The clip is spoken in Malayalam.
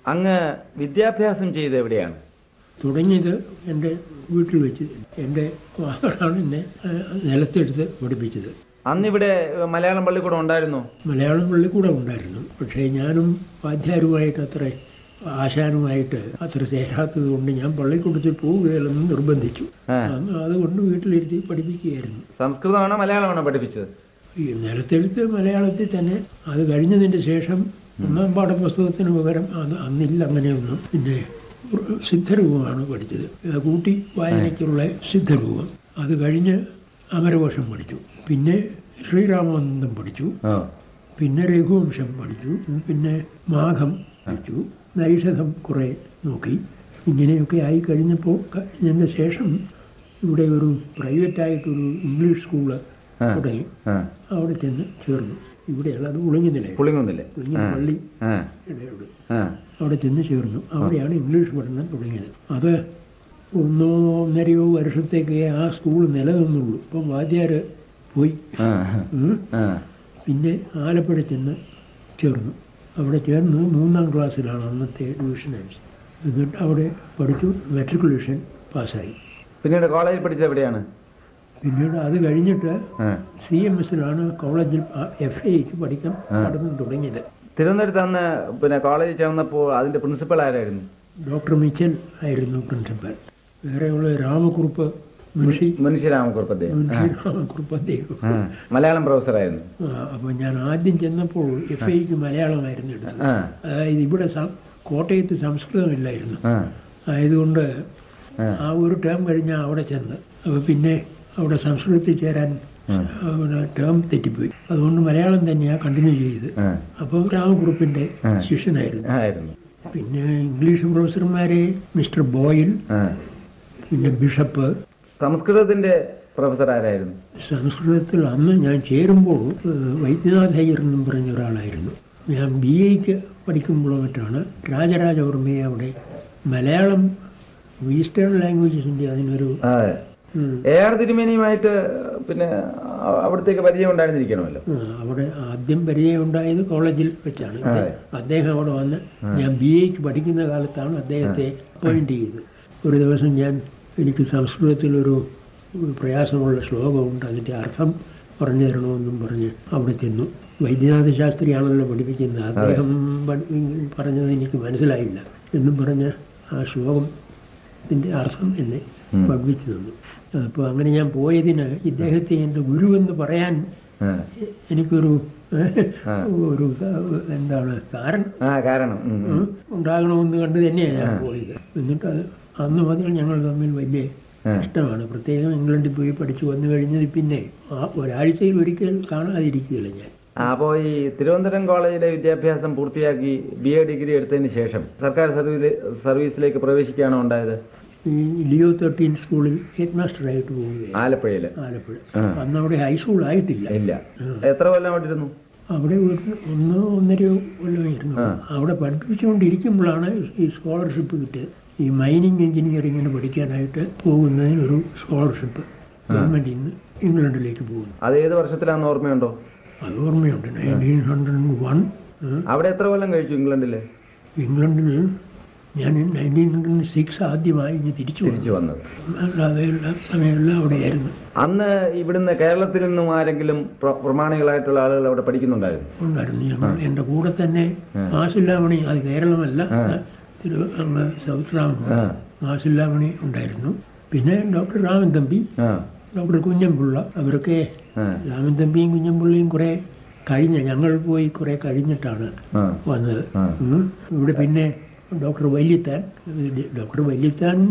അങ്ങ് വിദ്യാഭ്യാസം ചെയ്ത് എവിടെയാണ് തുടങ്ങിയത് എൻ്റെ വീട്ടിൽ വെച്ച് എൻ്റെ ഫാദറാണ് എന്നെ ആ, നിലത്തെടുത്ത് പഠിപ്പിച്ചത് അന്നിവിടെ മലയാളം പള്ളിക്കൂടം ഉണ്ടായിരുന്നോ മലയാളം പള്ളിക്കൂടം ഉണ്ടായിരുന്നു പക്ഷേ ഞാനും വാദ്യാരുമായിട്ട് അത്ര ആശാനുമായിട്ട് അത്ര ചേരാത്തത് കൊണ്ട് ഞാൻ പള്ളിക്കൂടത്തിൽ പോവുകയില്ലെന്ന് നിർബന്ധിച്ചു ആ. അന്ന് അതുകൊണ്ട് വീട്ടിലിരുത്തി പഠിപ്പിക്കുകയായിരുന്നു സംസ്കൃതമാണോ മലയാളമാണോ പഠിപ്പിച്ചത് ഈ നിലത്തെഴുത്ത് മലയാളത്തിൽ തന്നെ അത് കഴിഞ്ഞതിൻ്റെ ശേഷം ഒന്നാം പാഠപുസ്തകത്തിന് പകരം അത് അന്നില്ല അങ്ങനെയൊന്നും പിന്നെ സിദ്ധരൂപമാണ് പഠിച്ചത് അത് കൂട്ടി വായനയ്ക്കുള്ള സിദ്ധരൂപം അത് കഴിഞ്ഞ് അമരകോശം പഠിച്ചു പിന്നെ ശ്രീരാമാനന്ദം പഠിച്ചു ആ പിന്നെ രഘുവംശം പഠിച്ചു പിന്നെ മാഘം പഠിച്ചു നൈഷധം കുറേ നോക്കി ഇങ്ങനെയൊക്കെ ആയി കഴിഞ്ഞപ്പോൾ കഴിഞ്ഞതിന് ശേഷം ഇവിടെ ഒരു പ്രൈവറ്റായിട്ടൊരു ഇംഗ്ലീഷ് സ്കൂള് ആ. തുടങ്ങി ആ അവിടെ ചെന്ന് ചേർന്നു ഇവിടെയുള്ള അത് ഉളുങ്ങുന്നില്ല പുളിങ്ങൊന്നില്ലേ ഉളുങ്ങിന പള്ളി ആ ഇടയുണ്ട് ആ അവിടെ ചെന്ന് ചേർന്നു അവിടെയാണ് ഇംഗ്ലീഷ് പഠനം തുടങ്ങിയത് അത് ഒന്നോ ഒന്നരയോ വർഷത്തേക്ക് ആ സ്കൂൾ നിലനിന്നുള്ളൂ ഇപ്പം വാദ്യാർ പോയി ആ ഉം. ആ പിന്നെ ആലപ്പുഴ ചെന്ന് ചേർന്നു അവിടെ ചേർന്ന് മൂന്നാം ക്ലാസ്സിലാണ് അന്നത്തെ ഡിവിഷൻ അടിച്ചത് എന്നിട്ട് അവിടെ പഠിച്ചു മെട്രിക്കുലേഷൻ പാസ്സായി പിന്നീട് കോളേജിൽ പഠിച്ചത് എവിടെയാണ് പിന്നീട് അത് കഴിഞ്ഞിട്ട് ആ സി എം എസിലാണ് കോളേജിൽ എഫ് എക്ക് പഠിക്കാൻ പഠനം തുടങ്ങിയത് തിരുവനന്തപുരത്ത് അന്ന് പിന്നെ കോളേജിൽ ചേർന്നപ്പോൾ അതിന്റെ പ്രിൻസിപ്പൽ ആരായിരുന്നു ഡോക്ടർ മിച്ചൽ ആയിരുന്നു പ്രിൻസിപ്പൽ വേറെയുള്ള രാമകുറുപ്പ് മുൻഷി മുൻഷി രാമക്കുറുപ്പ് അദ്ദേഹം മുൻഷി രാമകുറുപ്പ് അദ്ദേഹം ആ മലയാളം പ്രൊഫസറായിരുന്നു അപ്പോൾ ഞാൻ ആദ്യം ചെന്നപ്പോൾ എഫ് ഐക്ക് മലയാളമായിരുന്നു എടുത്തത് ആ അതായത് ഇവിടെ സം- കോട്ടയത്ത് സംസ്കൃതമില്ലായിരുന്നു ആ ആയതുകൊണ്ട് ആ. ആ ഒരു ടേം കഴിഞ്ഞാൽ അവിടെ ചെന്ന് അപ്പോൾ പിന്നെ അവിടെ സംസ്കൃതത്തിൽ ചേരാൻ ആ. ആ, പിന്നെ ടേം തെറ്റിപ്പോയി അതുകൊണ്ട് മലയാളം തന്നെയാണ് കണ്ടിന്യൂ ചെയ്ത് ആ അപ്പോൾ രാമകുറുപ്പിൻ്റെ ആ. ശിഷ്യനായിരുന്നു ആയിരുന്നു പിന്നെ ഇംഗ്ലീഷ് പ്രൊഫസർമാരെ മിസ്റ്റർ ബോയിൽ ആ പിന്നെ ബിഷപ്പ് സംസ്കൃതത്തിന്റെ പ്രൊഫസർ ആരായിരുന്നു സംസ്കൃതത്തിൽ അന്ന് ഞാൻ ചേരുമ്പോൾ ഏഹ്, വൈദ്യനാഥ് അയ്യർ എന്നും പറഞ്ഞ ഒരാളായിരുന്നു ഞാൻ ബി എക്ക് പഠിക്കുമ്പോഴോ മറ്റാണ് രാജരാജവർമ്മയെ അവിടെ മലയാളം ഈസ്റ്റേൺ ലാംഗ്വേജസിൻ്റെ അതിനൊരു അതെ ഉം, എ ആർ തിരുമേനിയുമായിട്ട് പിന്നെ അ- അവിടത്തേക്ക് പരിചയം ഉണ്ടായിരുന്നിരിക്കണമല്ലോ ആ, അവിടെ ആദ്യം പരിചയം ഉണ്ടായത് കോളേജിൽ വെച്ചാണ് അതെ. അദ്ദേഹം അവിടെ വന്ന് ഞാൻ ബി എക്ക് പഠിക്കുന്ന കാലത്താണ് അദ്ദേഹത്തെ അപ്പോയിന്റ് ചെയ്തത് ഒരു ദിവസം ഞാൻ എനിക്ക് സംസ്കൃതത്തിലൊരു ഒരു പ്രയാസമുള്ള ശ്ലോകമുണ്ട് അതിൻ്റെ അർത്ഥം പറഞ്ഞു തരണമെന്നും പറഞ്ഞ് അവിടെ ചെന്നു വൈദ്യനാഥ ശാസ്ത്രിയാണല്ലോ പഠിപ്പിക്കുന്നത് അദ്ദേഹം പഠി- പറഞ്ഞത് എനിക്ക് മനസ്സിലായില്ല എന്നും പറഞ്ഞ് ആ ശ്ലോകത്തിൻ്റെ അർത്ഥം എന്നെ ഉം. പഠിപ്പിച്ചു തന്നു അപ്പോൾ അങ്ങനെ ഞാൻ പോയതിന് ഇദ്ദേഹത്തെ എൻ്റെ ഗുരുവെന്ന് പറയാൻ ആ. എനിക്കൊരു ആ. ഒരു എന്താണ് കാരണം ആ കാരണം ഉം, ഉം. ഉം, ഉണ്ടാകണമെന്ന് കണ്ട് തന്നെയാണ് ഞാൻ പോയത് എന്നിട്ട് അത് അന്ന് മുതൽ ഞങ്ങൾ തമ്മിൽ വലിയ ആ. ഇഷ്ടമാണ് പ്രത്യേകം ഇംഗ്ലണ്ടിൽ പോയി പഠിച്ചു വന്നു കഴിഞ്ഞത് പിന്നെ ആ ഒരാഴ്ചയിൽ ഒരിക്കൽ കാണാതിരിക്കുകയില്ല ഞാൻ ആ, അപ്പോൾ ഈ തിരുവനന്തപുരം കോളേജിലെ വിദ്യാഭ്യാസം പൂർത്തിയാക്കി ബി എ ഡിഗ്രി എടുത്തതിന് ശേഷം സർക്കാർ സർവീസ് സർവീസിലേക്ക് പ്രവേശിക്കുകയാണോ ഉണ്ടായത് ഈ ലിയോ തേർട്ടീൻ സ്കൂളിൽ ഹെഡ് മാസ്റ്ററായിട്ട് പോവുകയാണ് ആലപ്പുഴയിൽ ആലപ്പുഴ ആ. അന്ന് അവിടെ ഹൈസ്കൂൾ ആയിട്ടില്ല ഇല്ല എത്ര കൊല്ലം അവിടെ ഇരുന്നു അവിടെ ഒരു ഒന്നോ ഒന്നരയോ കൊല്ലമായിരുന്നു ആ. അവിടെ പഠിപ്പിച്ചുകൊണ്ടിരിക്കുമ്പോഴാണ് ഈ സ്കോളർഷിപ്പ് കിട്ടിയത് ഈ മൈനിങ് എഞ്ചിനീയറിങ്ങിന് പഠിക്കാനായിട്ട് പോകുന്നതിനൊരു സ്കോളർഷിപ്പ് ഗവൺമെൻറ്റിൽ നിന്ന് ഇംഗ്ലണ്ടിലേക്ക് പോകുന്നു അത് ഏത് വർഷത്തിലാണെന്ന് ഓർമ്മയുണ്ടോ അത് ഓർമ്മയുണ്ട് നയൻറ്റീൻ ഹൺഡ്രഡ് വൺ അവിടെ എത്ര കൊല്ലം കഴിച്ചു ഇംഗ്ലണ്ടിൽ ഇംഗ്ലണ്ടിൽ ഞാൻ നയൻറ്റീൻ ഹൺഡ്രഡ് സിക്സ് ആദ്യമായി ഇങ്ങ് തിരിച്ചു തിരിച്ചു വന്നു വന്നത് അല്ലാതെ എല്ലാ സമയമെല്ലാം അവിടെയായിരുന്നു അന്ന് ഇവിടുന്ന് കേരളത്തിൽ നിന്നും ആരെങ്കിലും പ്ര- പ്രമാണികളായിട്ടുള്ള ആളുകൾ അവിടെ പഠിക്കുന്നുണ്ടായിരുന്നു ഉണ്ടായിരുന്നു ഞങ്ങൾ എൻ്റെ കൂടെ തന്നെ മാസില്ലാമണി അത് കേരളമല്ല ആ. തിരു അങ്ങ് സൗത്ത് റാം ആ മാസില്ലാമണി ഉണ്ടായിരുന്നു പിന്നെ ഡോക്ടർ രാമൻ തമ്പി ആ ഡോക്ടർ കുഞ്ഞൻപിള്ള അവരൊക്കെ ആ രാമൻ തമ്പിയും കുഞ്ഞൻപിള്ളയും കുറേ കഴിഞ്ഞ ഞങ്ങൾ പോയി കുറേ കഴിഞ്ഞിട്ടാണ് ആ വന്നത് ആ. ഉം. ഇവിടെ പിന്നെ ഡോക്ടർ വല്യത്താൻ ഡോക്ടർ വല്യത്താൻ